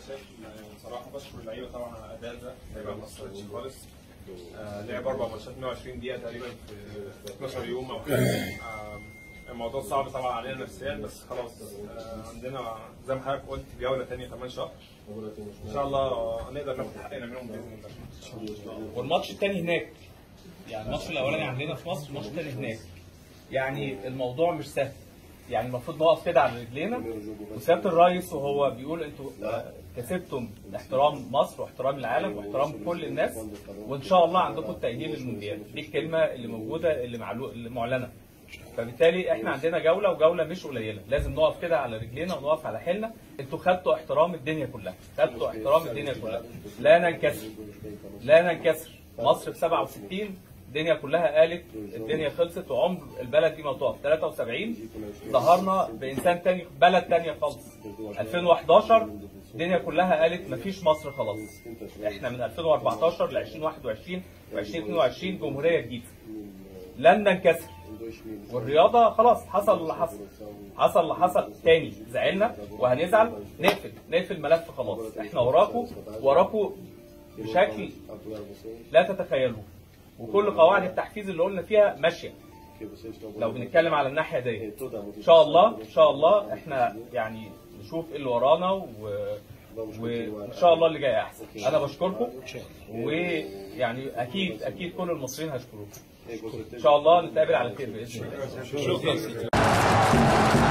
شايف يعني صراحه بشكر اللعيبه طبعا على الاداء ده اللعيبه ما اثرتش خالص آه، لعب اربع ماتشات 120 دقيقه تقريبا في 12 يوم او حاجه آه، الموضوع صعب طبعا علينا نفسيا بس خلاص آه، عندنا زي ما حضرتك قلت جوله ثانيه كمان شهر ان شاء الله نقدر ناخد حقنا منهم باذن الله والماتش التاني هناك يعني الماتش الاولاني عندنا في مصر الماتش التاني هناك يعني الموضوع مش سهل يعني المفروض نقف كده على رجلينا وسياده الرئيس وهو بيقول انتوا آه، كسبتم احترام مصر واحترام العالم واحترام كل الناس وان شاء الله عندكم التاهيل للمونديال دي الكلمه اللي موجوده اللي معلو... اللي معلنه فبالتالي احنا عندنا جوله وجوله مش قليله لازم نقف كده على رجلينا ونقف على حيلنا انتوا خدتوا احترام الدنيا كلها خدتوا احترام الدنيا كلها لا ننكسر لا ننكسر مصر في 67 الدنيا كلها قالت الدنيا خلصت وعمر البلد دي ما تقف 73 ظهرنا بانسان تاني بلد تانية خالص 2011 الدنيا كلها قالت مفيش مصر خلاص احنا من 2014 ل 2021 و 2022 جمهوريه جديده لن ننكسر والرياضه خلاص حصل اللي حصل حصل اللي حصل تاني زعلنا وهنزعل نقفل نقفل ملف خلاص احنا وراكم وراكم بشكل لا تتخيلوه وكل قواعد التحفيز اللي قلنا فيها ماشيه لو بنتكلم على الناحيه دي ان شاء الله ان شاء الله احنا يعني نشوف ايه اللي ورانا و... وان شاء الله اللي جاي احسن انا بشكركم ويعني اكيد اكيد كل المصريين هيشكروكم ان شاء الله نتقابل على خير باذن الله شكرا